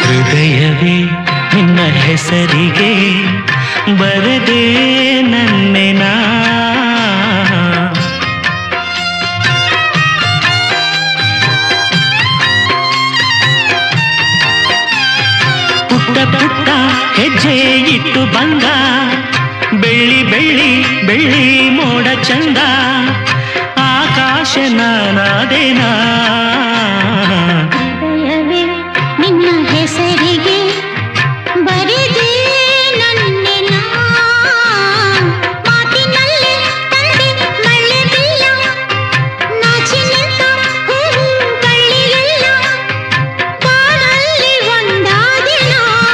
ಹೃದಯವೇ ನಿನ್ನ ಹೆಸರಿಗೆ ಬರದೆ ನನ್ನೆನ ಪುಟ್ಟ ಪುಟ್ಟ ಹೆಜ್ಜೆ ಇಟ್ಟು ಬಂದ ಬೆಳ್ಳಿ ಬೆಳ್ಳಿ ಬೆಳ್ಳಿ ಮೋಡ ಚಂದ ಆಕಾಶ ನಾನಾದೇನಾ ಹೃದಯವೇ ನಿನ್ನ ಹೆಸರಿಗೆ ಬರೆದೆ ನನ್ನೆನ ಮಾತಿನಲ್ಲಿ ತಂದೆ ಮಳ್ಳೆ ಬಿಲ್ಲ ನಾಚಿ ನಿಂತ ಹೂವು ಬಳ್ಳಿಯೆಲ್ಲ ಬಾಳಲ್ಲಿ ಒಂದಾದಿನ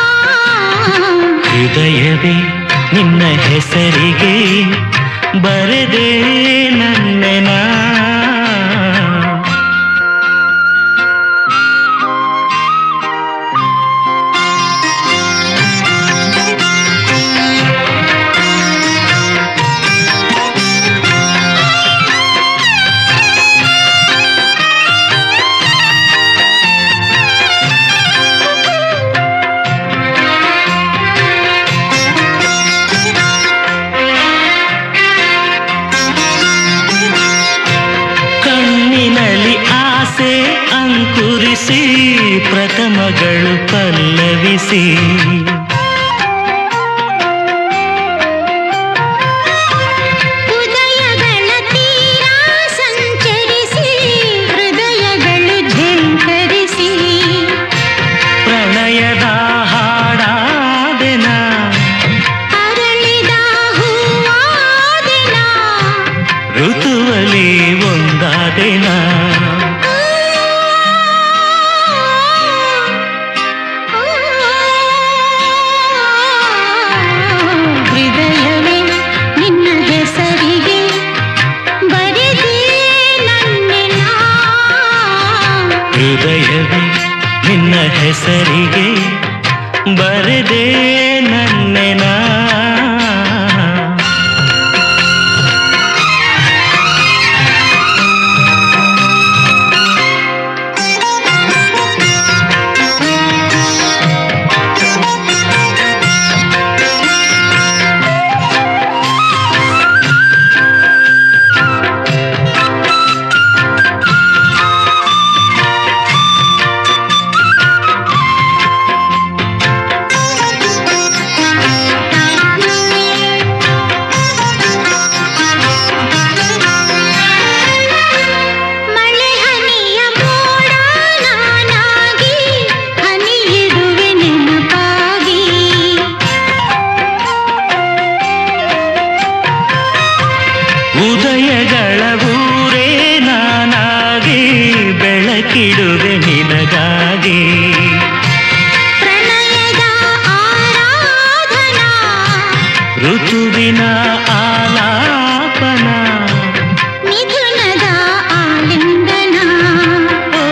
ಹೃದಯವೇ ನಿನ್ನ ಹೆಸರಿಗೆ ಬರದೆ ನನ್ನೆನ ಕಣ್ಣಿನಲ್ಲಿ ಆಸೆ ಅಂಕುರಿಸಿ ಪ್ರಥಮಗಳು ಪಲ್ಲವಿಸಿ ಉದಯಗಳ ತೀರ ಸಂಚರಿಸಿ ಹೃದಯಗಳು ಝಂಕರಿಸಿ ಪ್ರಣಯದ ಹಾಡಾದೆನ ಅರಳಿದ ಹೂವಾದೆನ ಋತುವಲಿ ಒಂದಾದೆನ ಹೃದಯವೇ ನಿನ್ನ ಹೆಸರಿಗೆ ಬರೆದೆ ನನ್ನೆನ ಹೃದಯವೇ ನಿನ್ನ ಹೆಸರಿಗೆ ಬರದೆ ನನ್ನೆನ ಮಳೆ ಹನಿಯ ಮೋಡ ನಾನಾಗಿ ಹನಿಯಿಡುವೆ ನೆನಪಾಗಿ ಉದಯಗಳ ಊರೇ ನಾನಾಗಿ ಬೆಳಕಿಡುವೆ ನಿನಗಾಗಿ ಪ್ರಣಯದ ಆರಾಧನಾ ಋತುವಿನ ಆಲಾಪನ ಮಿಥುನದ ಆಲಿಂಗನ ಓ,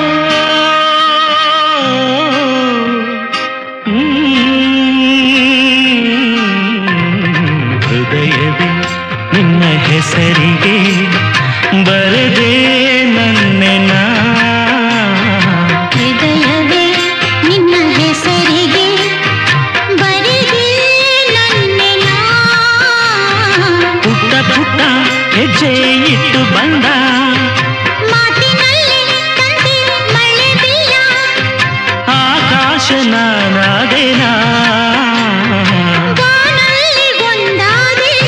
ಹ್ಮ್, ಹೃದಯವೇ ನಿನ್ನ ಹೆಸರಿಗೆ ಬರದೆ ನನ್ನೆನ ಹೃದಯವೇ ನಿನ್ನ ಹೆಸರಿಗೆ ಬರೆದೆ ನನ್ನೆನ ಪುಟ್ಟ ಪುಟ್ಟ ಹೆಜ್ಜೆ ಇಟ್ಟು ಬಂದ ಮಾತಿನಲ್ಲಿ ತಂದೆ ಮಳೆ ಬಿಲ್ಲ ಆಕಾಶ ನಾನಾದೇನಾ ಬಾನಲ್ಲಿ ಒಂದಾದಿನ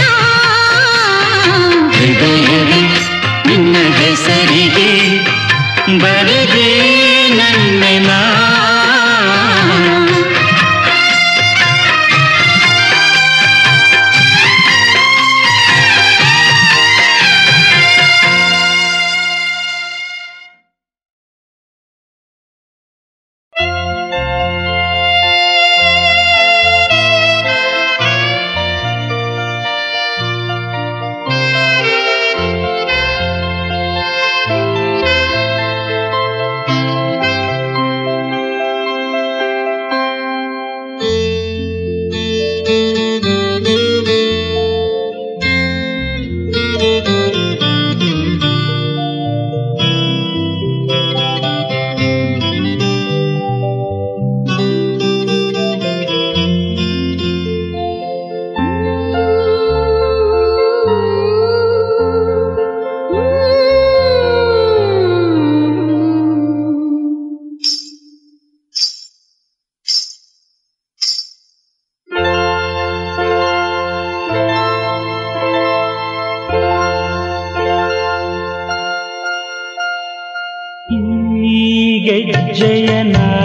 ಹೃದಯವೇ ನಿನ್ನ ಹೆಸರಿಗೆ ಬರದೆ ನನ್ನೆನ ಆ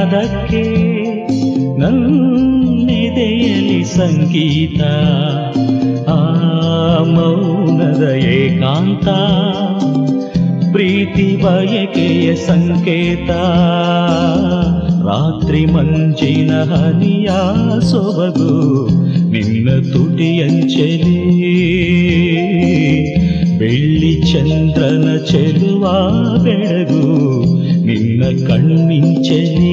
ನಾದಕ್ಕೆ ನನ್ನೆದೆಯಲಿ ಸಂಗೀತ ಆ ಮೌನದ ಏಕಾಂತ ಪ್ರೀತಿ ಬಯಕೆಯ ಸಂಕೇತ ರಾತ್ರಿ ಮಂಜಿನ ಹನಿಯ ಸೊಬಗು ನಿನ್ನ ತುಟಿಯಂಚಲಿ ಬೆಳ್ಳಿ ಚಂದ್ರನ ಚೆಲುವ ಬೆಳಗು ನಿನ್ನ ಕಣ್ಮಿಂಚಲಿ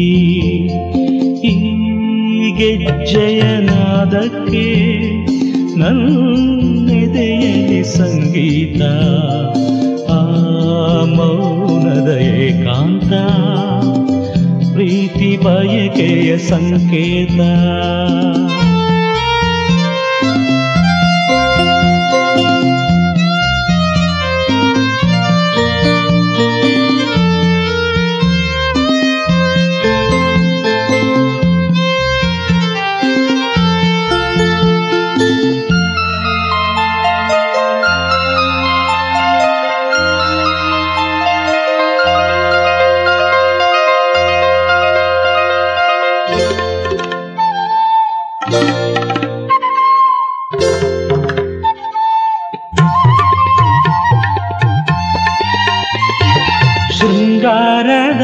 ಗೆಜ್ಜೆಯನಾದಕ್ಕೆ ನನ್ನೆದೆಯಲಿ ಸಂಗೀತ ಆ ಮೌನದ ಏಕಾಂತ ಪ್ರೀತಿ ಬಯಕೆಯ ಸಂಕೇತ ಶೃಂಗಾರದ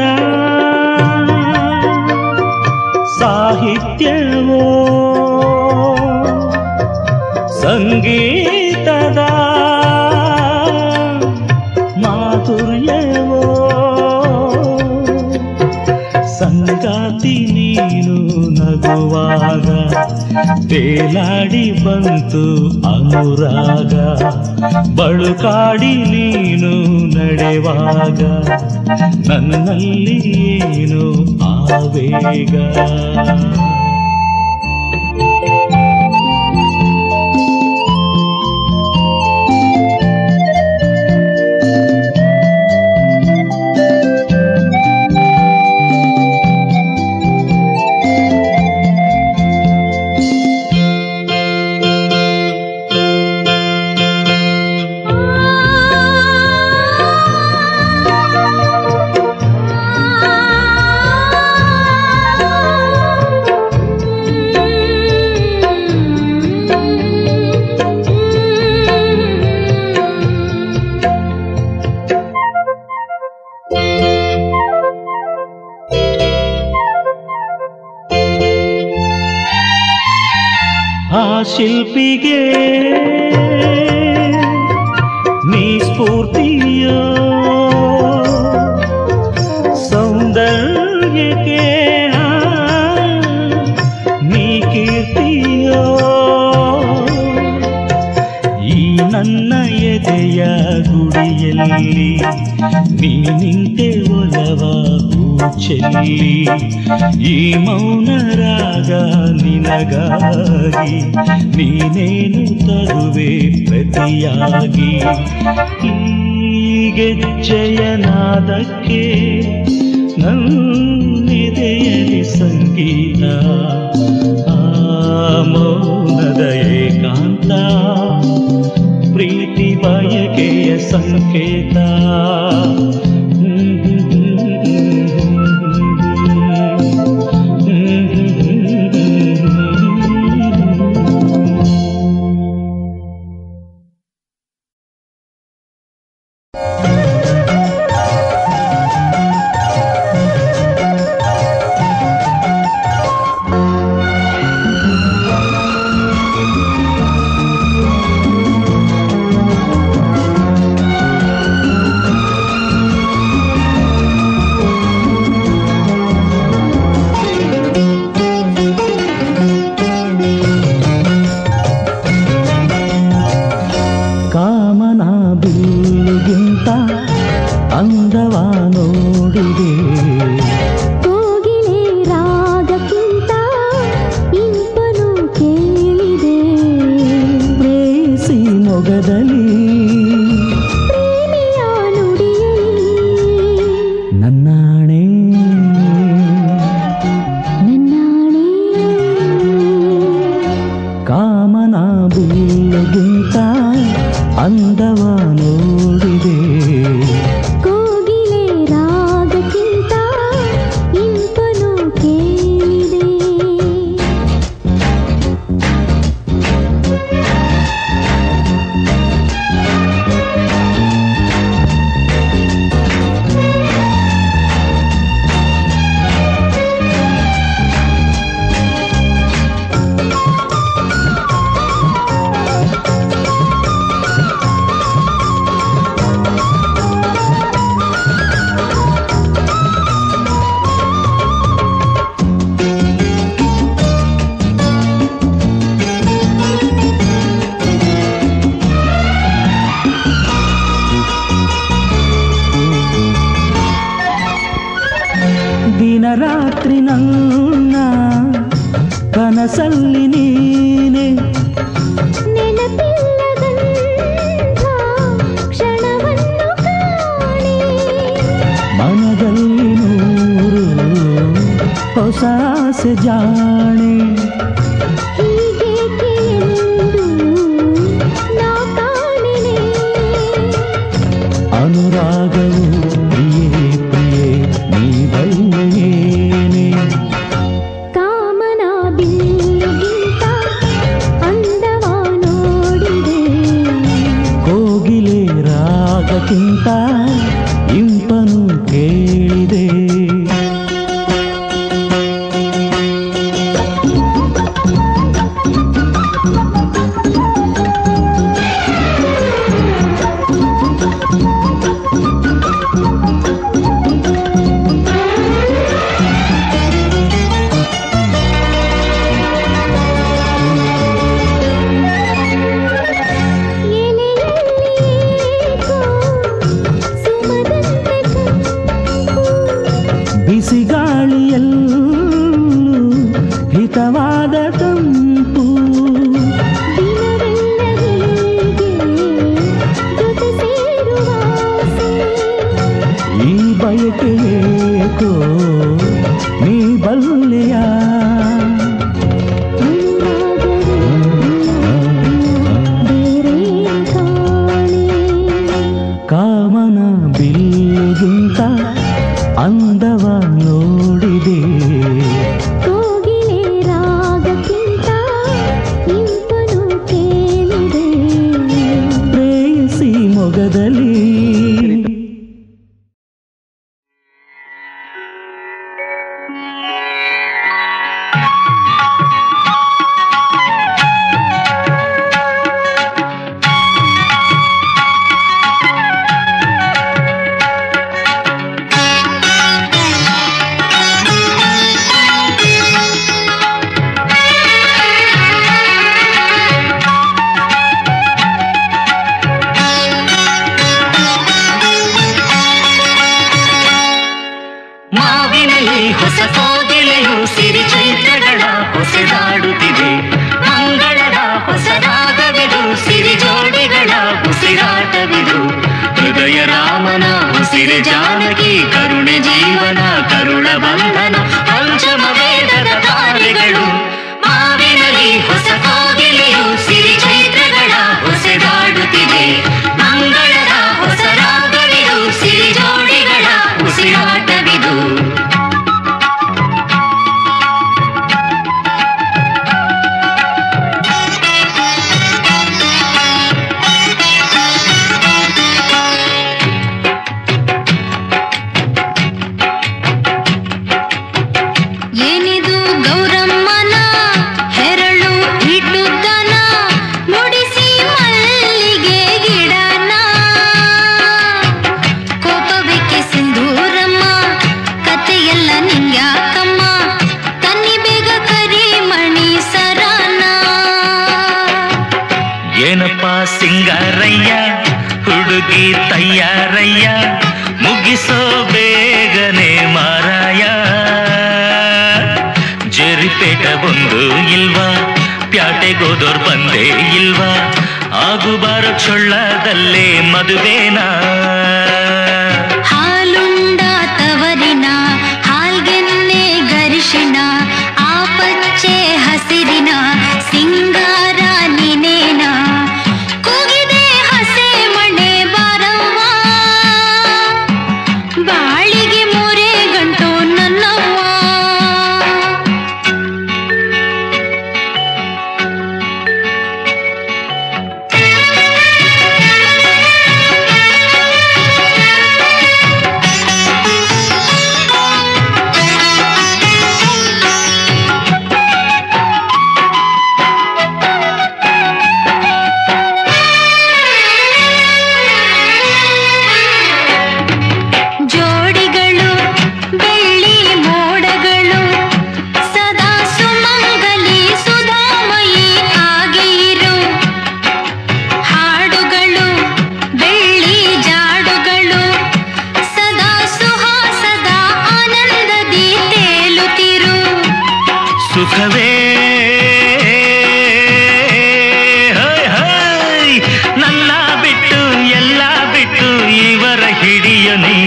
ಸಾಹಿತ್ಯವೋ ಸಂಗೀತದ ಮಾಧುರ್ಯವೋ ಸಂಗಾತಿ ನೀನು ನಗುವಾಗ ತೇಲಾಡಿ ಬಂತು ಅನುರಾಗ ಬಳುಕಾಡಿ ನೀನು ನಡೆವಾಗ ನನ್ನಲ್ಲಿ ಏನು ಆವೇಗ ಆ ಶಿಲ್ಪಿಗೆ ನೀ ಸ್ಫೂರ್ತಿಯೋ ಸೌಂದರ್ಯಕ್ಕೆ ಆ, ನೀ ಕೀರ್ತಿಯೋ ಈ ನನ್ನ ಎದೆಯ ಗುಡಿಯಲ್ಲಿ ನೀ ನಿಂತೆ ಒಲವ ಚೆಲ್ಲಿ ಈ ಮೌನ ರಾಗ ನಿನಗಾಗಿ ನೀನೇನು ತರುವೆ ಪ್ರತಿಯಾಗಿ ಗೆಜ್ಜೆಯನಾದಕ್ಕೆ ನನ್ನೆದೆಯಲಿ ಸಂಗೀತ ಆ ಮೌನದ ಏಕಾಂತ ಪ್ರೀತಿ ಬಯಕೆಯ ಸಂಕೇತ ಆ ರಾತ್ರಿ ನನ್ನ ಕನಸಲ್ಲಿ ನೀನೆ ನೆನಪಿಲ್ಲದಂಥ ಕ್ಷಣವನ್ನು ಕಾಣೆ ಮನದಲ್ಲಿ ನೂರು ಹೊಸ ಆಸೆ ಜಾಣೆ ಹೀಗೇಕೆ ಎಂದು ನಾ ಕಾಣೆನೆ ಅನುರಾಗವು ಪ್ರಿಯೇ ಪ್ರಿಯೇ ನೀ ಬಲ್ಲೆಯೇನೆ ಕಾಮನ ಬಿಲ್ಲಿಗಿಂತ ಅಂದವ ನೋಡಿದೆ ಕೋಗಿಲೆ ರಾಗಕ್ಕಿಂತ ಇಂಪನು ಕೇಳಿದೆ ಎಲೆಯಲ್ಲೇಕೋ ಸುಮದಂತೆ ಕಂಪು ಬಿಸಿಗಾಳಿಯಲ್ಲೂ ಹಿತವಾದ ತಂಪು ದಿನವೆಲ್ಲ ಹೀಗೆ ಜೊತೆ ಸೇರುವ ಆಸೆ. ಈ ಬಯಕೆಯೇಕೋ ನೀ ಬಲ್ಲೆಯ ಬೇರೆ ಕಾಣೆ ಕಾಮನ ಬಿಲ್ಲಿಗಿಂತ ಅಂದವ ನೋಡಿದೆ ಕೋಗಿಲೆ ರಾಗಕ್ಕಿಂತ ಇಂಪನು ಕೇಳಿದೆ ಪ್ರೇಯಸಿ ಮೊಗದಲ್ಲಿ ಮಾವಿನಲ್ಲಿ ಹೊಸ ಕೋಗಿಲೆಯು ಸಿರಿ ಚೈತ್ರಗಳ ಹೊಸದಾಡುತ್ತಿದೆ ಮಂಗಳದ ಹೊಸ ರಾಗವಿದು ಸಿರಿ ಜೋಡಿಗಳ ಉಸಿರಾಟವಿದು ಹೃದಯ ರಾಮನ ಉಸಿರಿ ಜಾನಕಿ ಕರುಣೆ ಜೀವನ ಕರುಣ ಬಂಧನ ಪಂಚಮ ವೇದದ ತಾರೆಗಳು ಮಾವಿನಲ್ಲಿ ಹೊಸ ಕೋಗಿಲೆಯು ಸಿರಿ ಚೈತ್ರಗಳ ಹೊಸದಾಡುತ್ತಿದೆ ಮಂಗಳದ ಹೊಸ ರಾಗವಿದು ಸಿರಿ ಜೋಡಿಗಳ ಉಸಿರಾಟವಿದು ಏನಿದು ಗೌರಮ್ಮನ ಹೆರಳು ಇಡುಗನ ಮುಡಿಸಿ ಮಲ್ಲಿಗೆ ಗಿಡನ ಕೋಪವಿಕ್ಕೆ ಸಿಂಧೂರಮ್ಮ ಕತೆಯೆಲ್ಲ ನಿಂಗ್ಯಾಕಮ್ಮ ತನ್ನಿ ಬೇಗ ಕರಿಮಣಿ ಸರನ ಏನಪ್ಪ ಸಿಂಗಾರಯ್ಯ ಹುಡುಗಿ ತಯ್ಯಾರಯ್ಯ ಮುಗಿಸೋ ಬೇಗನೆ ಮಾರಾಯ ಜರಿಪೇಟ ಒಂದು ಇಲ್ವಾ ಪ್ಯಾಟೆಗೋದೋರ್ ಬಂದೇ ಇಲ್ವಾ ಆಗುಬಾರ ಚೊಳ್ಳದಲ್ಲೇ ಮದುವೆನಾ ಹಾಲುಂಡ ತವರಿನ ಹಾಲ್ಗೆನ್ನೆ ಗರಿಶಿನ ಆ ಪಚ್ಚೆ ಹಸಿರಿನ ಸಿಂಗಾರ ನಿನೇನ ಕೂಗಿದೆ ಹಸೆ ಮಣೆ ಬಾರವ್ವ ಬಾಳಿಗೆ ಮೂರೇ ಗಂಟು ನನ್ನವ್ವ ಸುಖವೇ ಹೈ, ಹೈ. ನನ್ನ ಬಿಟ್ಟು ಎಲ್ಲ ಬಿಟ್ಟು ಇವರ ಹಿಡಿಯನೇ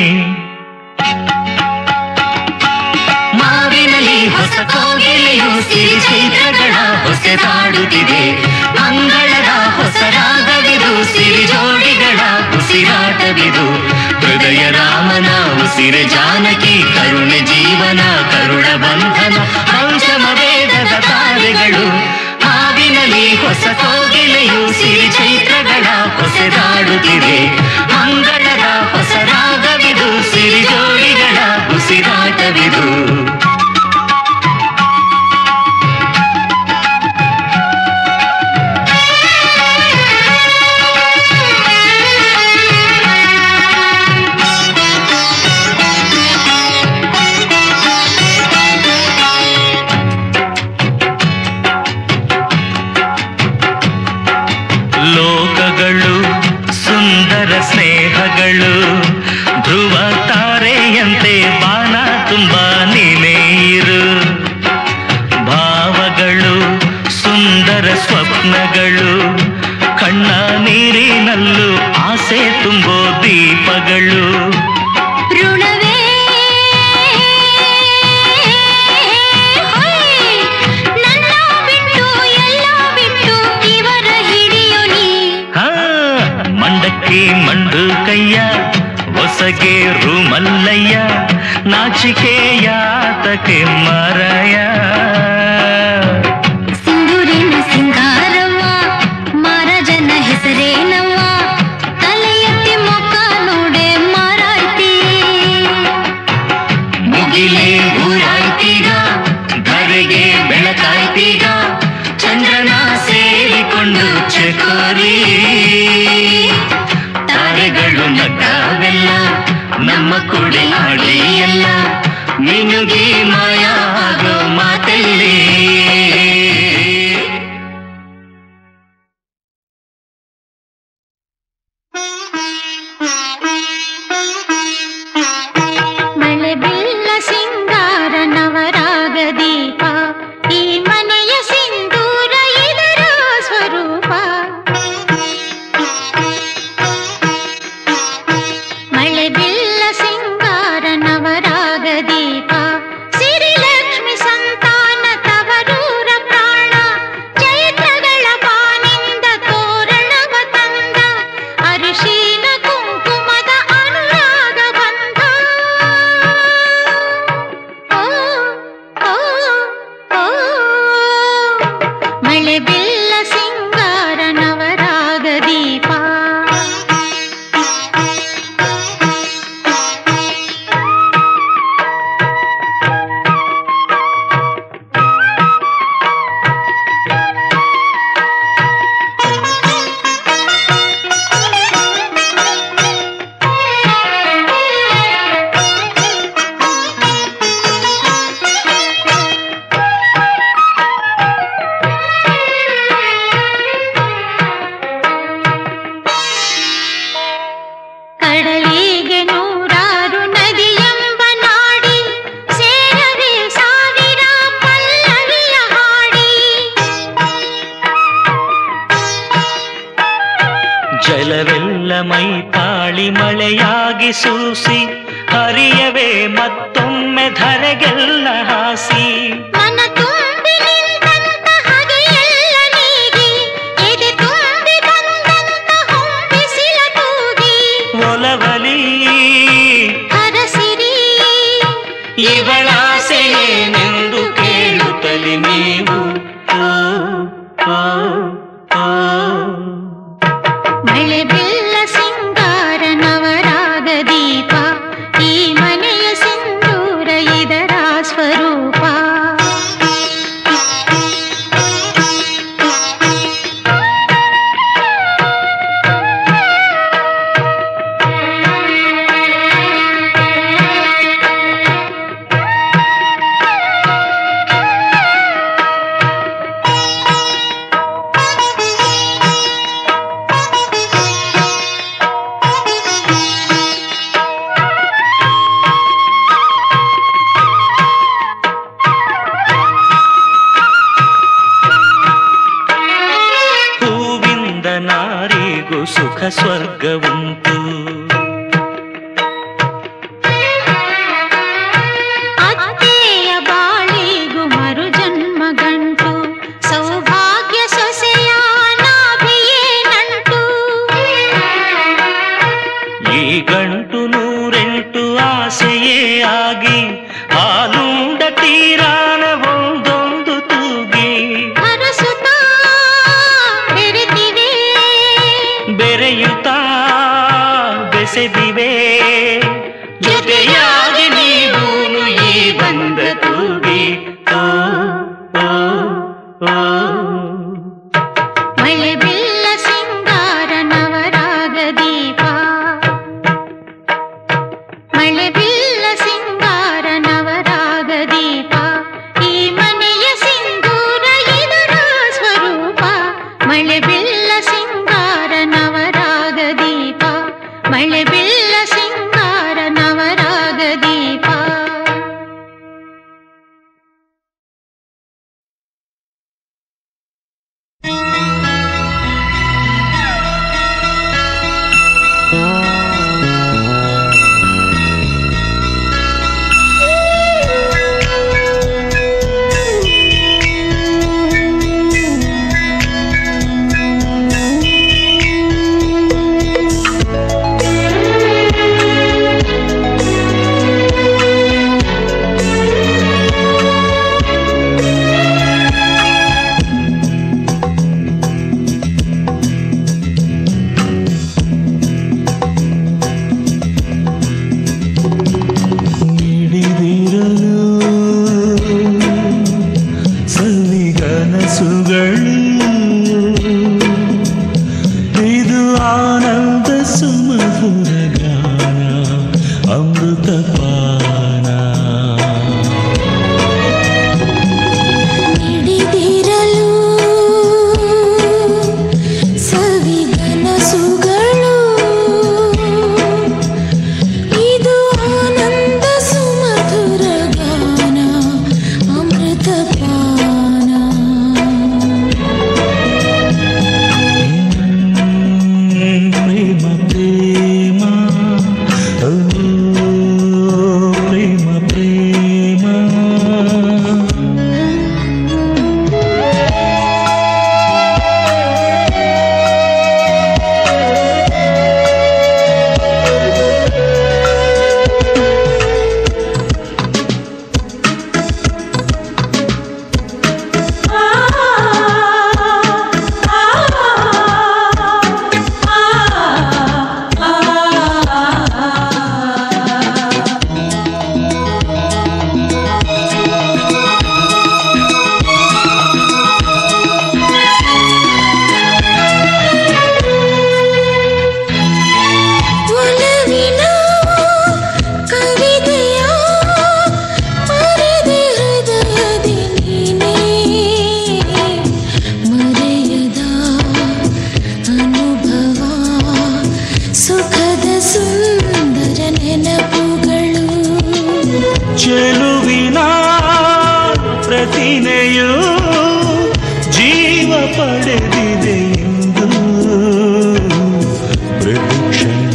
ಮಾವಿನಲ್ಲಿ ಹೊಸ ಕೋಗಿಲೆಯು ಸಿರಿ ಚೈತ್ರಗಳ ಹೊಸದಾಡುತ್ತಿದೆ ಮಂಗಳದ ಹೊಸ ರಾಗವಿದು ಸಿರಿ ಜೋಡಿಗಳ ಉಸಿರಾಟವಿದು ಹೃದಯ ರಾಮನ ಉಸಿರೆ ಜಾನಕಿ ಕರುಣೆ ಜೀವನ ಕರುಣ ಬಂಧನ ಪಂಚಮ ವೇದದ ತಾರೆಗಳು ಹಾವಿನಲ್ಲಿ ಹೊಸ ಕೋಗಿಲೆಯು ಸಿರಿ ಚೈತ್ರಗಳ ಹೊಸದಾಡುತ್ತಿದೆ ಮಂಗಳದ ಹೊಸ ರಾಗವಿದು ಸಿರಿ ಜೋಡಿಗಳ ಉಸಿರಾಟವಿದು ಲೋಕಗಳು ಸುಂದರ ಸ್ನೇಹಗಳು ಧ್ರುವ ತಾರೆಯಂತೆ ಬಾಣ ತುಂಬ ನೀರು ಭಾವಗಳು ಸುಂದರ ಸ್ವಪ್ನಗಳು ಕಣ್ಣ ನೀರಿನಲ್ಲೂ ಆಸೆ ತುಂಬೋ ದೀಪಗಳು ಋಣವೇ ಹೊಯ್, ನನ್ನ ಬಿಟ್ಟು ಎಲ್ಲ ಬಿಟ್ಟು ಇವರ ಹಿಡಿಯು ನೀ ಹಾ ಮಂಡಕ್ಕಿ ಮಂಡು ಕಯ್ಯ ಹೊಸಗೆ ರೂಮಲ್ಲಯ್ಯ ನಾಚಿಕೆ ಯಾತಕೆ ಮರಯ ಸಿಂಧೂರಿನ ಸಿಂಗಾರವ್ವ ಮಹಾರಾಜನ ಹೆಸರೇನವ್ವ ತಲೆ ಎತ್ತಿ ಮೊಕ್ಕ ನೋಡೆ ಮಾರಾಯ್ತಿ ಮುಗಿಲೇ ಊರಾಯ್ತೀಗ ಧರೆಗೆ ಬೆಳಕಾಯ್ತೀಗ ಚಂದ್ರನ ಸೇರಿಕೊಂಡು ಚಕೋರಿ ತಾರೆಗಳು ನಗ್ಗಾವೆಲ್ಲ ನಮ್ಮ ಕುಡಿ ಆಡಿ ಎಲ್ಲ ಮಿನುಗಿ ಮಾಯ ಆಗೋ ಮಾತೆಲ್ಲಿ ಮಳೆ ಬಿಲ್ಲ ಸಿಂಗಾರ ನವರಾಗ ದೀಪ ಈ ಮನೆಯ ಸಿಂಧೂರ ಇದರ ಸ್ವರೂಪ ಮಳೆ ಬಿಲ್ಲ ಸಿಂಗಾರ ನವರಾಗ ದೀಪ ಸಿರಿಲಕ್ಷ್ಮಿ ಸಂತಾನ ತವರೂರ ಪ್ರಾಣ ಚೈತ್ರಗಳ ಬಾನಿಂದ ತೋರಣವ ತಂದ ಅರಿಶಿನ ಕುಂಕುಮದ ಅನುರಾಗ ಬಂಧ ಓ, ಓ, ಓ. ಮಳೆ ಬಿಲ್ಲ ಸಿಂಗಾರ ನವರಾಗ ದೀಪ ಕಡಲಿಗೆ ನೂರಾರು ನದಿಯೆಂಬ ನಾಡಿ ಸೇರದೆ ಸಾವಿರ ಪಲ್ಲವಿಯ ಹಾಡಿ ಜಲವೆಲ್ಲ ಮೈ ತಾಳಿ ಮಳೆಯಾಗಿ ಸೂಸಿ ಹರಿಯವೇ ಮತ್ತೊಮ್ಮೆ ಧರೆಗೆಲ್ಲ ಹಾಸಿ ಮನ ತುಂಬಿ ನಿಂತಂತ ಹಗೆಯೆಲ್ಲ ನೀಗಿ ಎದೆ ತುಂಬಿ ಬಂದಂತ ಹೊಂಬಿಸಿಲ ತೂಗಿ ಒಲವಲಿ ಹರಸಿರಿ ಇವಳಾಸೆಯೇನೆಂದು ಕೇಳುತ್ತಲಿ ನೀವು ಓ, ಓ, ಓ. ಮಳೆ ಬಿಲ್ಲ ಸಿಂಗಾರ ನವರಾಗ ದೀಪ ಈ ಮನೆಯ ಸಿಂಧೂರ ಇದರ ಸ್ವರೂಪ ಸುಖ ಸ್ವರ್ಗವುಂಟು ಅತ್ತೆಯ ಬಾಳಿಗೂ ಮರು ಜನ್ಮ ಗಂಟು ಸೌಭಾಗ್ಯ ಸೊಸೆಯ ನಾಭಿಯೇ ನಂಟು ಈ ಗಂಟು ನೂರೆಂಟು ಆಸೆಯೇ ಆಗಿ ಹಾಲುಂಡ ತೀರಾನ ಒಂದೊಂದು ತೂಗಿ ಹರಸುತ್ತಾ ಬೆರೆತಿವೆ ಬೆರೆಯುತ್ತಾ ಬೆಸೆದಿವೆ ಜೊತೆಯಾಗಿ ನೀವೂನು ಈ ಬಂದ ತೂಗಿ ಓ ಓ ಓ ಮಳೆ ಬಿಲ್ಲ ಸಿಂಗಾರ ನವರಾಗ ದೀಪ ಮಳೆ ಬಿಲ್ಲ ಸಿಂಗಾರ ನವರಾಗ ದೀಪ ಈ ಮನೆಯ ಸಿಂಧೂರ ಇದರ ಸ್ವರೂಪ ಮಳೆ ಬಿಲ್ಲ ಸಿಂಗಾರ ನವರಾಗ ದೀಪ ಮಳೆ ಬಿಲ್ಲ ಸಿಂಗಾರ ನವರಾಗ ದೀಪ ಹಿಡಿದಿರಲು ಸಲ್ಲಿಗನಸುಗಳು ಇದು ಆನಂದ ಸುಮಧುರ ಗಾನ ಅಮೃತ ಪಾನ ಹಿಡಿದಿರಲು ಸವಿಗನಸುಗಳು ಇದು ಆನಂದ ಸುಮಧುರ ಗಾನ ಅಮೃತ ಪಾನ ಪ್ರೇಮ ಪ್ರೇಮ ಓ, ಪ್ರೇಮ ಪ್ರೇಮ ಒಲವಿನ ಕವಿತೆಯ ಮರೆದೆ ಹೃದಯದಿ ನೀನೇ ಮರೆಯದ ಅನುಭವ ಸುಖದ ಸುಂದರ ನೆನಪುಗಳು ಚೆಲುವಿನ ಪ್ರತಿನೆಯು ಜೀವ ಪಡೆದಿದೆ ಎಂದು ಪ್ರತಿಕ್ಷಣ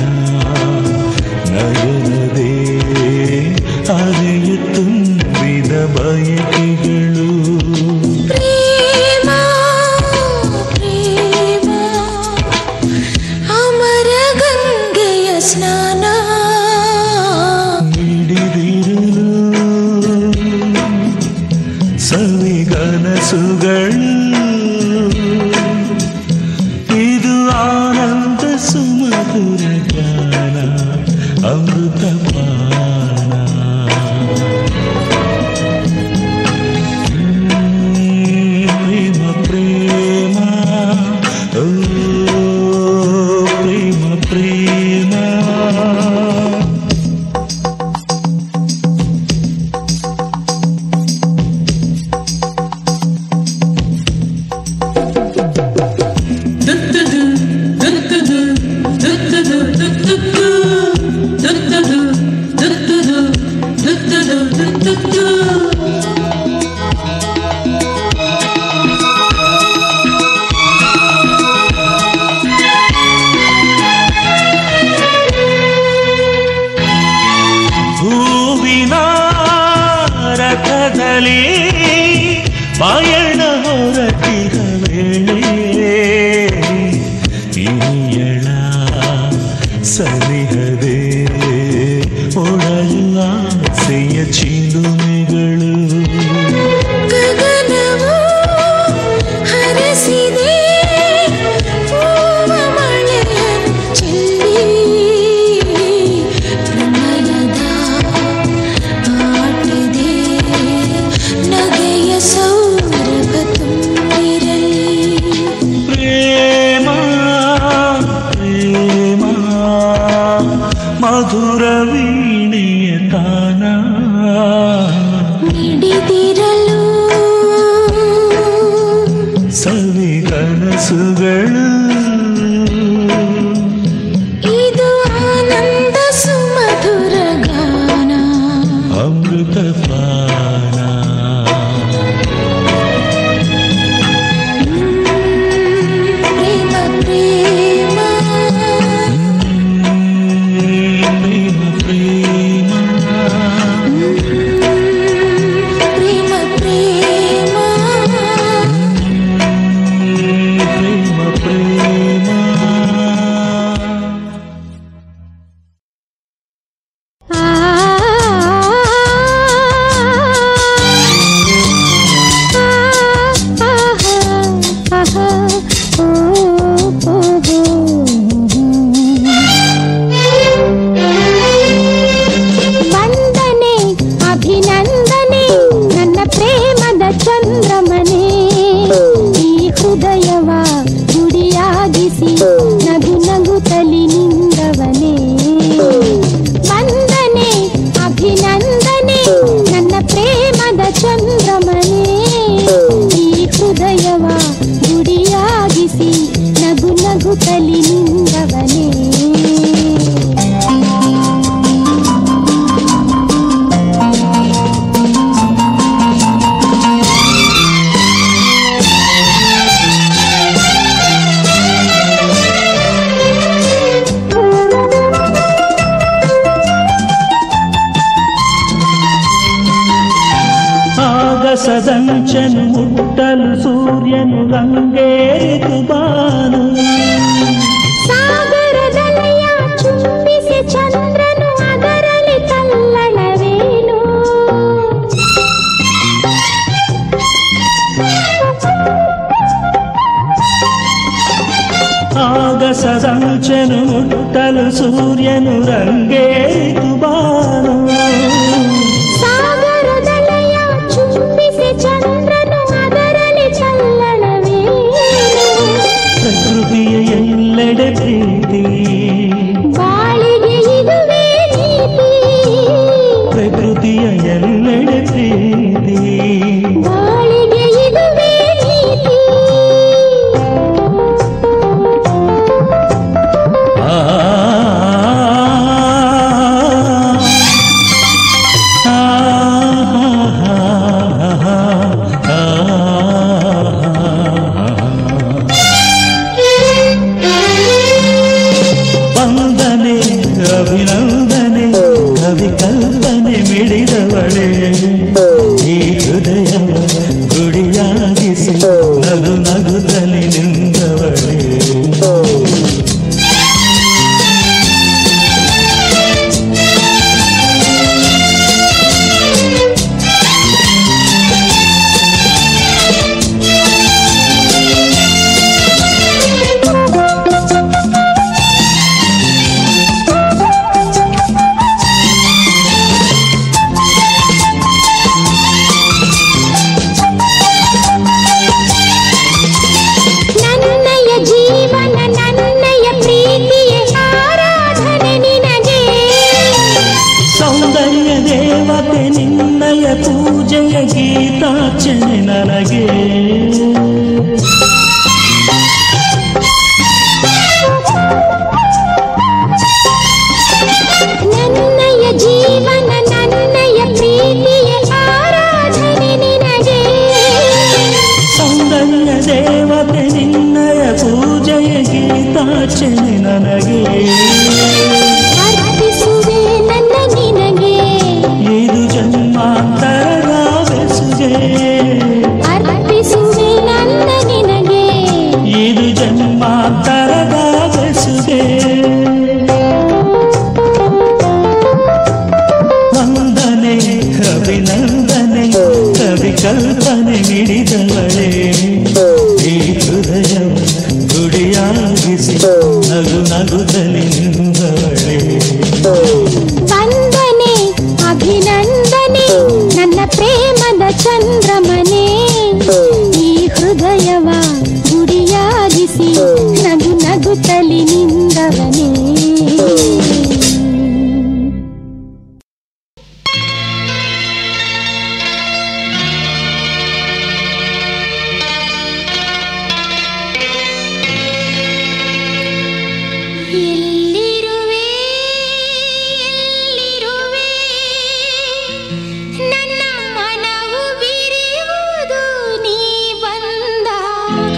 ನಯನದೇ ಅರೆಯು ತುಂಬಿದ ಬಯಕೆಗಳು ಪ್ರೇಮ ಪ್ರೇಮ ಅಮರ ಗಂಗೆಯ ಸ್ನಾನ ಹಿಡಿದಿರಲು ಸವಿಗನಸುಗಳು ಇದು ಆನಂದ ಸುಮಧುರ ಗಾನ ಅಮೃತ ಪಾನ ಪ್ರೇಮ ಪ್ರೇಮ ಓ ಪ್ರೇಮ ಪ್ರೇಮ ಿ ಪಯಣ ಹೊರಟಿದ ವೇಳೆ ಇನಿಯಳ ಸನಿಹದೆ ಒಡಲು ಆಸೆಯ ಚಿಲುಮೆಗಳು ಗಗನವು ಹರಸಿದೆ ಹೂವ ಮಳೆಯ ಚೆಲ್ಲಿ ಪ್ರಣಯದ ಆಟದೆ ನಗೆಯ ಸೌರಭ ತುಂಬಿರಲಿ ಪ್ರೇಮ ಪ್ರೇಮ ಮಧುರ ವೀಣೆಯ ತಾನ ಮಿಡಿದಿರಲು ಸವಿ ಕನಸುಗಳು ಇದು ಆನಂದ ಸುಮಧುರ ಗಾನ ಅಮೃತ ಪಾನ ಪ್ರೇಮ ಪ್ರೇಮ ಪ್ರೇಮ ಪ್ರೇಮ ಪ್ರೇಮ ಪ್ರೇಮ ಪ್ರೇಮ ಪ್ರೇಮ ವಂದನೆ ಅಭಿನಂದನೆ ನನ್ನ ಪ್ರೇಮದ ಚಂದ್ರಮನೆ ಈ ಹೃದಯವ ಗುಡಿಯಾಗಿಸಿ ನಗು ನಗುತ್ತಲಿ ನಿಂದವನೇ ವಂದನೆ ಅಭಿನಂದನೆ ನನ್ನ ಪ್ರೇಮದ ಚಂದ್ರಮನೆ ಈ ಹೃದಯವ ಗುಡಿಯಾಗಿಸಿ ನಗು ನಗುತ್ತಲಿ ನಿಂದವನೇ ಆಗಸದಂಚನು ಮುಟ್ಟಲು ಸೂರ್ಯನು ರಂಗೇರಿತು ಬಾನು ಸಾಗರದಲಯ ಚುಂಬಿಸಿ ಚಂದ್ರನು ಅದರಲ್ಲಿ ತಲ್ಲಣವೇನು ಆಗಸದಂಚನು ಮುಟ್ಟಲು ಸೂರ್ಯನು ರಂಗೇರಿತು ಬಾನು ಸಾಗರದಲಯ ಚುಂಬಿಸಿ ಚಂದ್ರನು ಅದರಲ್ಲಿ ತಲ್ಲಣವೇನು ಪ್ರಕೃತಿಯ ಎಲ್ಲೆಡೆ ಪ್ರೀತಿ ಬಾಳಿಗೆ ಇದುವೇ ನೀತಿ ಪ್ರಕೃತಿಯ ಎಲ್ಲೆಡೆ ಪ್ರೀತಿ ಬಾಳಿಗೆ ಇದುವೇ ನೀತಿ ಆ ವಂದನೆ ಅಭಿನಂದನೆ ಕವಿ ಕಲ್ಪನೆ ಮಿಡಿದವಳೆ ಈ ಹೃದಯ ಗುಡಿಯಾಗಿಸಿ ನಗು ನಗುತ್ತಲಿ ನಿಂದವಳೆ ನನ್ನಯ ಜೀವನ ನನ್ನಯ ಪ್ರೀತಿಯ ಆರಾಧನೆ ನಿನಗೆ ಸೌಂದರ್ಯ ದೇವತೆ ನಿನ್ನಯ ಪೂಜೆಯ ಗೀತಾರ್ಚನೆ ನನಗೆ ನನ್ನಯ ಜೀವನ ನನ್ನಯ ಪ್ರೀತಿಯ ಆರಾಧನೆ ನಿನಗೆ ಸೌಂದರ್ಯ ದೇವತೆ ನಿನ್ನಯ ಪೂಜೆಯ ಗೀತಾರ್ಚನೆ ನನಗೆ ಅರ್ಪಿಸುವೆ ನನ್ನ ನಿನಗೆ ಇದು ಜನ್ಮಾಂತರದ ಬೆಸುಗೆ ಅರ್ಪಿಸುವೆ ನನ್ನ ನಿನಗೆ ಇದು ಜನ್ಮಾಂತರದ ಬೆಸುಗೆ ವಂದನೆ ಅಭಿನಂದನೆ ಕವಿ ಕಲ್ಪನೆ ಮಿಡಿದವಳೆ ಈ ಹೃದಯ ಗುಡಿಯಾಗಿಸಿ ನಗು ನಗುತ್ತಲಿ ನಿಂದವಳೆ ವಂದನೆ ಅಭಿನಂದನೆ ನನ್ನ ಪ್ರೇಮದ ಚಂದ್ರಮನೆ ಈ ಹೃದಯವ ಗುಡಿಯಾಗಿಸಿ ನಗು ನಗುತ್ತಲಿ ನಿಂದವನೇ ಎಲ್ಲಿರುವೆ ಎಲ್ಲಿರುವೆ ನನ್ನ ಮನವು ಬಿರಿಯುವುದು ನೀ ಬಂದಾಗ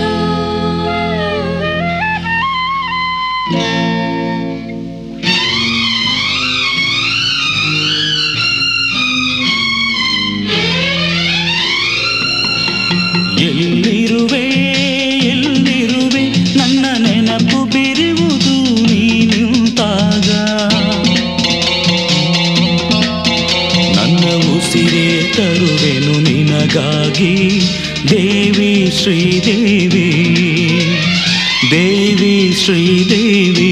ಎಲ್ಲಿರುವೆ ಎಲ್ಲಿರುವೆ ನನ್ನ ನೆನಪು ಬಿರುವುದು ನೀ ನಿಂತಾಗ ನನ್ನ ಉಸಿರೇ ತರುವೆನು ನಿನಗಾಗಿ ದೇವಿ ಶ್ರೀದೇವಿ ದೇವಿ ಶ್ರೀದೇವಿ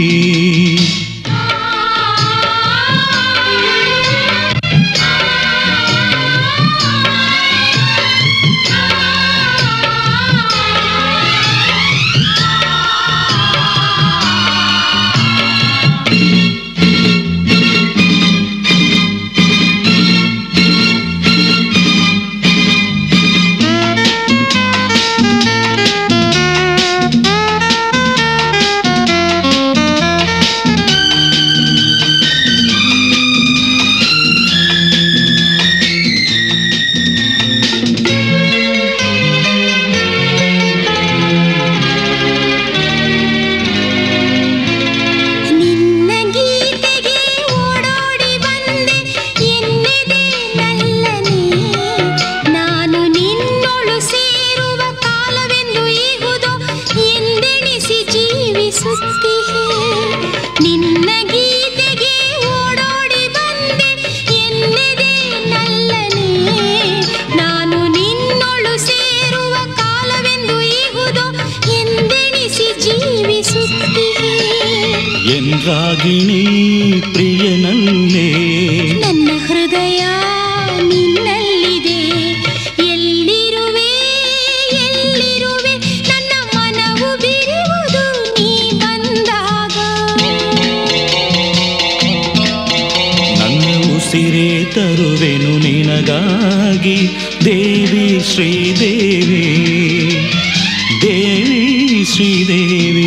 ನಿನ್ನ ಗೀತೆಗೆ ಓಡೋಡಿ ಬಂದೆ ಎನ್ನೆದೆ ನಲ್ಲನೆ ನಾನು ನಿನ್ನೊಳು ಸೇರುವ ಕಾಲವೆಂದು ಈಹುದೋ ಎಂದೆಣಿಸಿ ಜೀವಿಸುತ್ತಿಹೆ ನಿನ್ನ ಗೀತೆಗೆ ಓಡೋಡಿ ಬಂದೆ ಎನ್ನೆದೆ ನಲ್ಲನೆ ನಾನು ನಿನ್ನೊಳು ಸೇರುವ ಕಾಲವೆಂದು ಈಹುದೋ ಎಂದೆಣಿಸಿ ಜೀವಿಸುತ್ತಿಹೆ ಎಂದ್ರಾಗಿಣಿ ಪ್ರಿಯನಲ್ಲೇ ನನ್ನ ಹೃದಯ ನಿನ್ನಲ್ಲಿದೆ ಎಲ್ಲಿರುವೆ ಎಲ್ಲಿರುವೆ ನನ್ನ ಮನವು ಬಿರುವುದು ನೀ ಬಂದಾಗ ನನ್ನ ಉಸಿರೇ ತರುವೆನು ನಿನಗಾಗಿ ದೇವಿ ಶ್ರೀದೇವಿ ದೇವಿ ಶ್ರೀದೇವಿ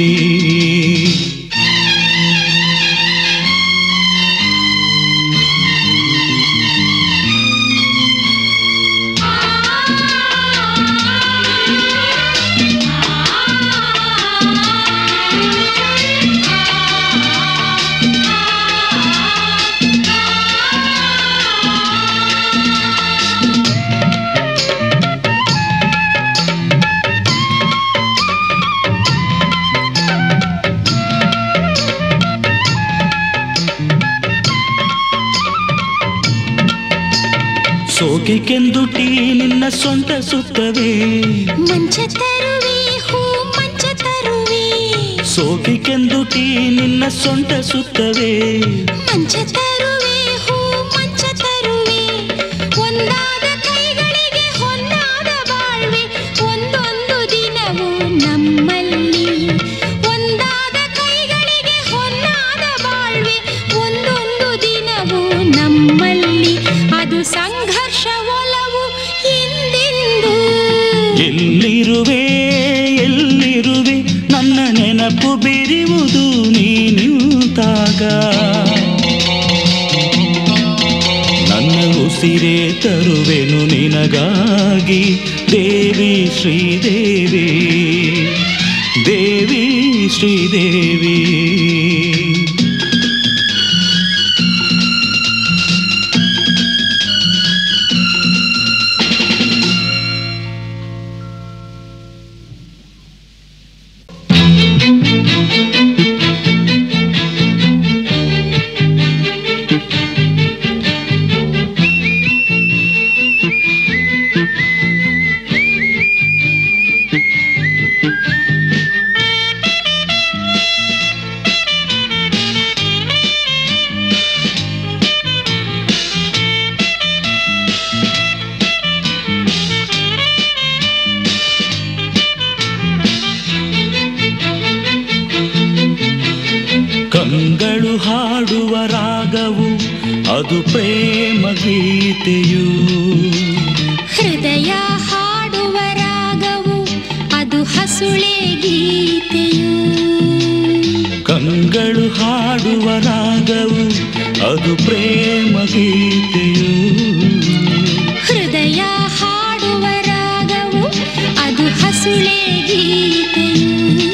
ಸೋಗೆಕೆಂದುಟಿ ನಿನ್ನ ಸೊಂಟ ಸುತ್ತವೇ ಮಂಚ ತರುವೆ ಹೂ ಮಂಚ ತರುವೆ ಸೋಗೆಕೆಂದುಟಿ ನಿನ್ನ ಸೊಂಟ ಸುತ್ತವೇ ಮಂಚ ತರುವೆ ಹೂ ಮಂಚ ತರುವೆ ಒಂದಾದ ಕೈಗಳಿಗೆ ಹೊನ್ನಾದ ಬಾಳ್ವೆ ಒಂದೊಂದು ದಿನವೂ ನಮ್ಮಲ್ಲಿ ಒಂದಾದ ಕೈಗಳಿಗೆ ಹೊನ್ನಾದ ಬಾಳ್ವೆ ಒಂದೊಂದು ದಿನವೂ ನಮ್ಮಲ್ಲಿ ಅದು ಸಂಘರ್ಷ ಒಲವು ಎಂದೆಂದು ಎಲ್ಲಿರುವೆ ಎಲ್ಲಿರುವೆ ನನ್ನ ನೆನಪು ಬಿರಿಯುವುದು ನೀ ನಿಂತಾಗ ನನ್ನ ಉಸಿರೇ ತರುವೆನು ನಿನಗಾಗಿ ದೇವಿ ಶ್ರೀದೇವಿ ದೇವಿ ಶ್ರೀದೇವಿ ಅದು ಪ್ರೇಮ ಗೀತೆಯು ಹೃದಯ ಹಾಡುವ ರಾಗವು ಅದು ಹಸುಳೆ ಗೀತೆಯು ಕಂಗಳು ಹಾಡುವ ರಾಗವು ಅದು ಪ್ರೇಮ ಗೀತೆಯು ಹೃದಯ ಹಾಡುವ ರಾಗವು ಅದು ಹಸುಳೆ ಗೀತೆಯು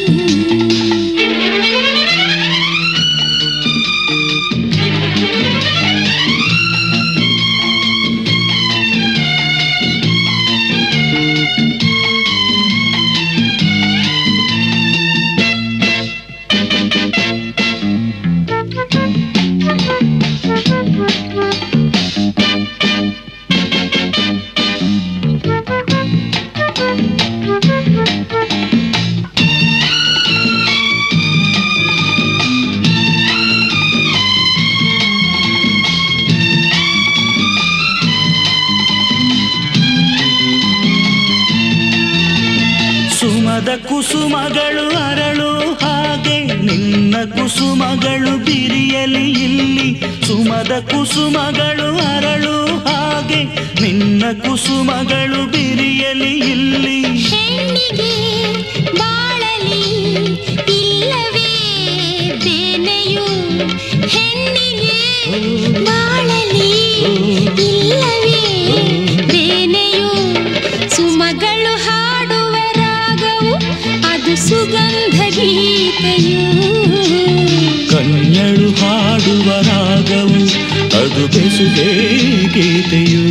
ಸುಮದ ಕುಸುಮಗಳು ಅರಳು ಹಾಗೆ ನಿನ್ನ ಕುಸುಮಗಳು ಬಿರಿಯಲಿ ಇಲ್ಲಿ ಸುಮದ ಕುಸುಮಗಳು ಅರಳು ಹಾಗೆ ನಿನ್ನ ಕುಸುಮಗಳು ಬಿರಿಯಲಿ ಇಲ್ಲಿ ಹೆಣ್ಣಿಗೆ ಬಾಳಲಿ ಇಲ್ಲವೇ ಬೇನೆಯು ಹೆಣ್ಣಿಗೆ ಬಾಳಲಿ ಇಲ್ಲವೇ ಬೇನೆಯು ಸುಮಗಳು ಹಾಡುವ ರಾಗವು ಅದು ಸುಗಂಧ ಗೀತೆಯು ಕನ್ಯಳು ಹಾಡುವ ರಾಗವು ಅದು ಬೆಸುಗೆ ಗೀತೆಯು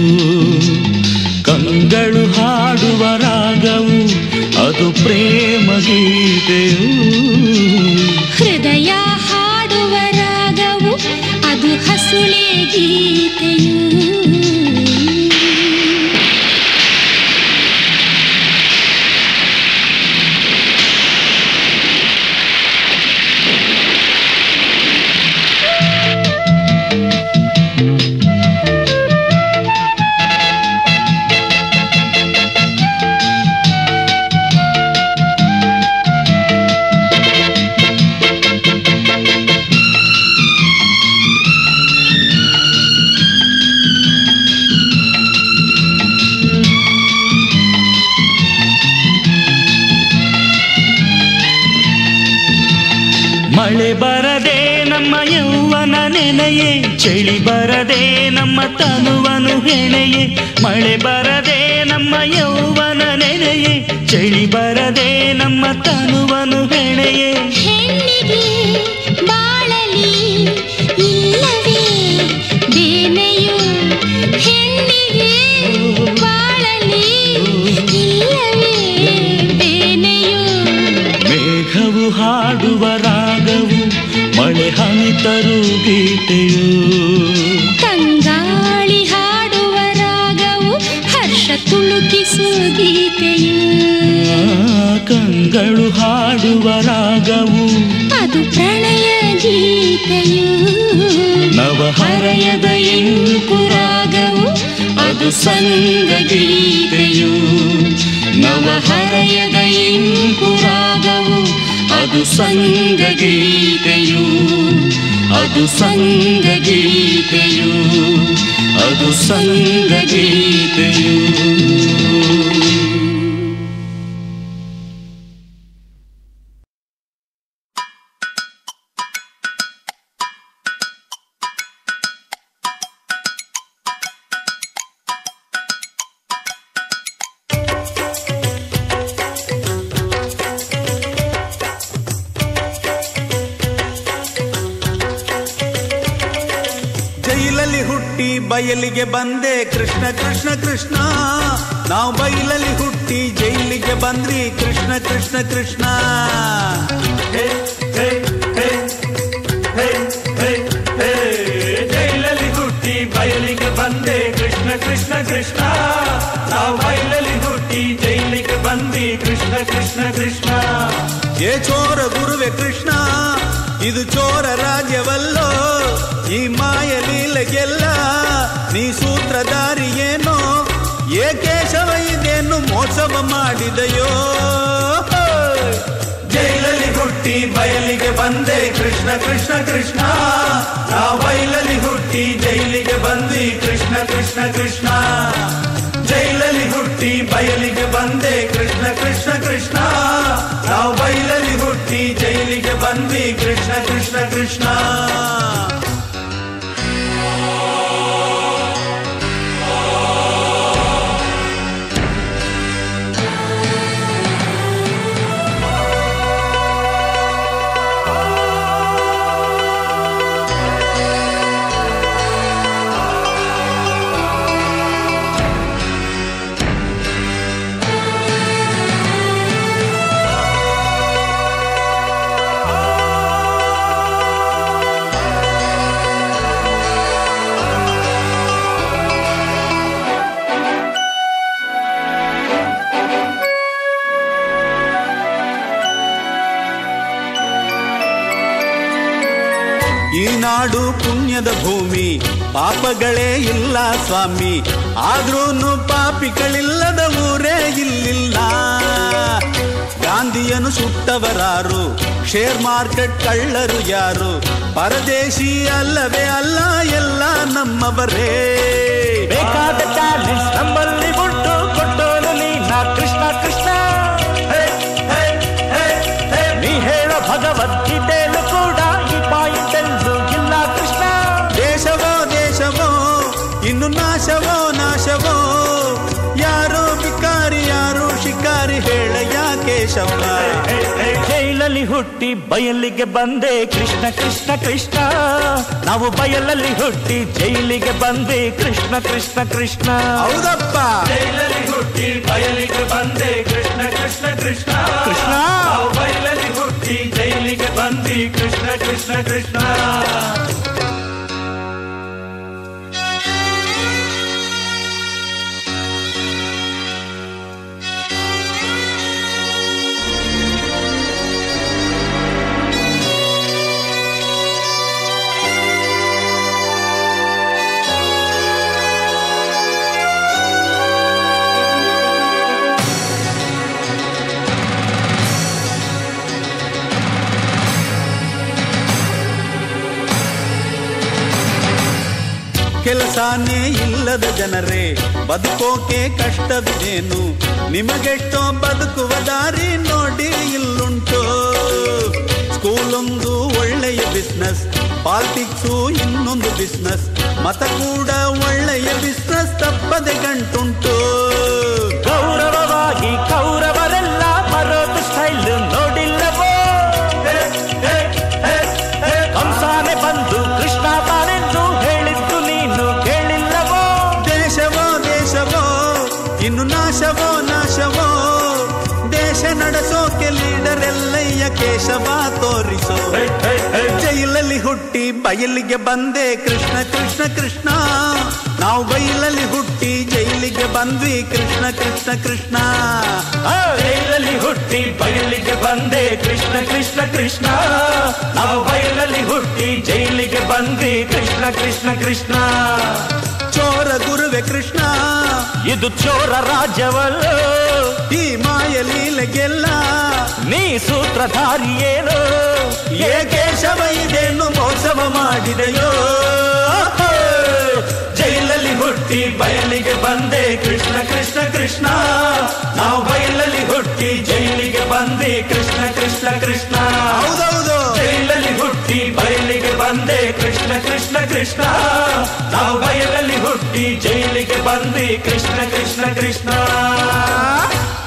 ಕಂಗಳು ಹಾಡುವ ರಾಗವು ಅದು ಪ್ರೇಮ ಗೀತೆಯು ಹೃದಯ ಹಾಡುವ ರಾಗವು ಅದು ಹಸುಳೆ ಗೀತೆಯು ಮಳೆ ಬರದೆ ನಮ್ಮ ಯೌವನ ನೆನೆಯೇ ಚಳಿ ಬರದೆ ನಮ್ಮ ತನುವನು ಹೆಣೆಯೇ ಮಳೆ ಬರದೆ ನಮ್ಮ ಯೌವನ ನೆನೆಯೇ ಚಳಿ ಬರದೆ ನಮ್ಮ ತನುವನು ಹೆಣೆಯೇ ಹೆಣ್ಣಿಗೆ ಬಾಳಲಿ ಇಲ್ಲವೇ ಬೇನೆಯು ಹೆಣ್ಣಿಗೆ ಬಾಳಲಿ ಇಲ್ಲವೇ ಬೇನೆಯು ಮೇಘವು ಹಾಡುವ ರಾಗವು ಮಳೆ ಹನಿತರು ಗೀತೆಯು ತಂಗಾಳಿ ಹಾಡುವ ರಾಗವು ಹರ್ಷ ತುಳುಕಿಸುವ ಗೀತೆಯು ಆ ಕಂಗಳು ಹಾಡುವ ರಾಗವು ಅದು ಪ್ರಣಯ ಗೀತೆಯು ನವಹರಯದ ಇಂಪು ರಾಗವು ಅದು ಸಂಗ ಗೀತೆಯು ನವಹರಯದ ಇಂಪು ರಾಗವು ಅದು ಸಂಗ ಗೀತೆಯು ಅದು ಸಂಗ ಗೀತೆಯು ಅದು ಸಂಗ ಗೀತೆಯು ಜೈಲಲ್ಲಿ ಹುಟ್ಟಿ ಬಯಲಿಗೆ ಬಂದೆ ಕೃಷ್ಣ ಕೃಷ್ಣ ಕೃಷ್ಣ ನಾವು ಬೈಲಲ್ಲಿ ಹುಟ್ಟಿ ಜೈಲಿಗೆ ಬಂದ್ರಿ ಕೃಷ್ಣ ಕೃಷ್ಣ ಕೃಷ್ಣ ಹೇ, ಹೇ, ಹೇ, ಹೇ, ಹೇ, ಹೇ. ಜೈಲಲ್ಲಿ ಹುಟ್ಟಿ ಬಯಲಿಗೆ ಬಂದೆ ಕೃಷ್ಣ ಕೃಷ್ಣ ಕೃಷ್ಣ ನಾವು ಬಯಲಲ್ಲಿ ಹುಟ್ಟಿ ಜೈಲಿಗೆ ಬಂದಿ ಕೃಷ್ಣ ಕೃಷ್ಣ ಕೃಷ್ಣ ಏ ಚೋರ ಗುರುವೆ ಕೃಷ್ಣ ಇದು ಚೋರ ರಾಜ್ಯವಲ್ಲೋ ಈ ಮಾಯ ಲೀಲೆಗೆಲ್ಲ ನೀ ಸೂತ್ರಧಾರಿ ಏನೋ ಏ ಕೇಶವ ಇದೇನು ಮೋಸವ ಮಾಡಿದಯೋ ಜೈಲಲ್ಲಿ ಹುಟ್ಟಿ ಬಯಲಿಗೆ ಬಂದೆ ಕೃಷ್ಣ ಕೃಷ್ಣ ಕೃಷ್ಣ ನಾವು ಬಯಲಲ್ಲಿ ಹುಟ್ಟಿ ಜೈಲಿಗೆ ಬಯಲಿಗೆ ಬಂದೆ ಕೃಷ್ಣ ಕೃಷ್ಣ ಕೃಷ್ಣ ನಾವು ಬಯಲಲ್ಲಿ ಹುಟ್ಟಿ ಜೈಲಿಗೆ ಬಂದ್ವಿ ಕೃಷ್ಣ ಕೃಷ್ಣ ಕೃಷ್ಣ ಈ ನಾಡು ಪುಣ್ಯದ ಭೂಮಿ ಪಾಪಗಳೇ ಇಲ್ಲ ಸ್ವಾಮಿ ಆದ್ರೂನು ಪಾಪಿಗಳಿಲ್ಲದ ಊರೇ ಇಲ್ಲಿಲ್ಲ ಗಾಂಧಿಯನು ಸುಟ್ಟವರಾರು ಶೇರ್ ಮಾರ್ಕೆಟ್ ಕಳ್ಳರು ಯಾರು ಪರದೇಶಿ ಅಲ್ಲವೇ ಅಲ್ಲ ಎಲ್ಲ ನಮ್ಮವರೇ ಬೇಕಾದ ಟ್ಯಾಲೆಂಟ್ಸ್ ನಮ್ಮಲ್ಲಿ ಉಂಟು ಕೊಟ್ಟೋನು ನೀನ ಕೃಷ್ಣ ಕೃಷ್ಣ ಹೇ, ಹೇ, ಹೇ, ಹೇ. ನೀ ಹೇಳೋ ಭಗವದ್ಗೀತೆಯಲ್ಲೂ ಕೂಡ ಈ ಪಾಯಿಂಟ್ ಎಲ್ಲೂ ಇಲ್ಲ ಕೃಷ್ಣ ದೇಶವೋ ದೇಶವೋ ಇನ್ನು ನಾಶವೋ ನಾಶವೋ ಯಾರೋ ಬಿಕಾರಿ ಯಾರೋ ಶಿಕಾರಿ ಹೇಳಯ್ಯ ಕೇಶವ ಹೇ, ಹೇ, ಜೈಲಲ್ಲಿ ಹುಟ್ಟಿ ಬಯಲಿಗೆ ಬಂದೆ ಕೃಷ್ಣ ಕೃಷ್ಣ ಕೃಷ್ಣ ನಾವು ಬಯಲಲ್ಲಿ ಹುಟ್ಟಿ ಜೈಲಿಗೆ ಬಂದೆ ಕೃಷ್ಣ ಕೃಷ್ಣ ಕೃಷ್ಣ ಹೌದಪ್ಪ ಜೈಲಲ್ಲಿ ಹುಟ್ಟಿ ಬಯಲಿಗೆ ಬಂದೆ ಕೃಷ್ಣ ಕೃಷ್ಣ ಕೃಷ್ಣ ಕೃಷ್ಣ. ನಾವು ಬಯಲಲ್ಲಿ ಹುಟ್ಟಿ ಜೈಲಿಗೆ ಬಂದಿ ಕೃಷ್ಣ ಕೃಷ್ಣ ಕೃಷ್ಣ ಕೆಲಸನೇ ಇಲ್ಲದ ಜನರೇ ಬದುಕೋಕೆ ಕಷ್ಟವಿದೇನು ನಿಮಗೆಷ್ಟೋ ಬದುಕುವ ದಾರಿ ನೋಡಿ ಇಲ್ಲುಂಟು ಸ್ಕೂಲೊಂದು ಒಳ್ಳೆಯ ಬಿಸ್ನೆಸ್ ಪಾಲಿಟಿಕ್ಸು ಇನ್ನೊಂದು ಬಿಸ್ನೆಸ್ ಮತ ಕೂಡ ಒಳ್ಳೆಯ ಬಿಸ್ನೆಸ್ ತಪ್ಪದೆ ಗಂಟುಂಟು ಗೌರವವಾಗಿ ಕೌರವರೆಲ್ಲ ಬರೋದು ಸ್ಟೈಲ್ ನೋಡಿಲ್ಲವೋ ಹೇ, ಹೇ, ಹೇ, ಹೇ. ಕಂಸಾನೆ ಬಂದು ಕೃಷ್ಣ ಬಾರೆಂದು ಹೇಳಿದ್ದು ನೀನು ಕೇಳಿಲ್ಲವೋ ದೇಶವೋ ದೇಶವೋ ಇನ್ನು ನಾಶವೋ ನಾಶವೋ ದೇಶ ನಡೆಸೋಕೆ ಲೀಡರ್ ಎಲ್ಲಯ್ಯ ಕೇಶವ ತೋರಿಸೋ ಹೇ, ಹೇ, ಹೇ. ಜೈಲಲ್ಲಿ ಹುಟ್ಟಿ ಬಯಲಿಗೆ ಬಂದೆ ಕೃಷ್ಣ ಕೃಷ್ಣ ಕೃಷ್ಣ ನಾವು ಬಯಲಲ್ಲಿ ಹುಟ್ಟಿ ಜೈಲಿಗೆ ಬಂದ್ವಿ ಕೃಷ್ಣ ಕೃಷ್ಣ ಕೃಷ್ಣ ಆ ಜೈಲಲ್ಲಿ ಹುಟ್ಟಿ ಬಯಲಿಗೆ ಬಂದೆ ಕೃಷ್ಣ ಕೃಷ್ಣ ಕೃಷ್ಣ ನಾವು ಬಯಲಲ್ಲಿ ಹುಟ್ಟಿ ಜೈಲಿಗೆ ಬಂದ್ವಿ ಕೃಷ್ಣ ಕೃಷ್ಣ ಕೃಷ್ಣ ಚೋರ ಗುರುವೆ ಕೃಷ್ಣ ಇದು ಚೋರ ರಾಜ್ಯವಲ್ಲ ಈ ಮಾಯ ಲೀಲೆಗೆಲ್ಲ ನೀ ಸೂತ್ರಧಾರಿ ಏನು ಏ ಕೇಶವ ಇದೇನು ಮೋಸವ ಮಾಡಿದೆಯೋ ಜೈಲಲ್ಲಿ ಹುಟ್ಟಿ ಬಯಲಿಗೆ ಬಂದೆ ಕೃಷ್ಣ ಕೃಷ್ಣ ಕೃಷ್ಣ ನಾವು ಬಯಲಲ್ಲಿ ಹುಟ್ಟಿ ಜೈಲಿಗೆ ಬಂದೆ ಕೃಷ್ಣ ಕೃಷ್ಣ ಕೃಷ್ಣ ಹೌದೌದು ಜೈಲಲ್ಲಿ ಹುಟ್ಟಿ ಬಯಲಿಗೆ ಬಂದೆ ಕೃಷ್ಣ ಕೃಷ್ಣ ಕೃಷ್ಣ ನಾವು ಬಯಲಲ್ಲಿ ಹುಟ್ಟಿ ಜೈಲಿಗೆ ಬಂದೆ ಕೃಷ್ಣ ಕೃಷ್ಣ ಕೃಷ್ಣ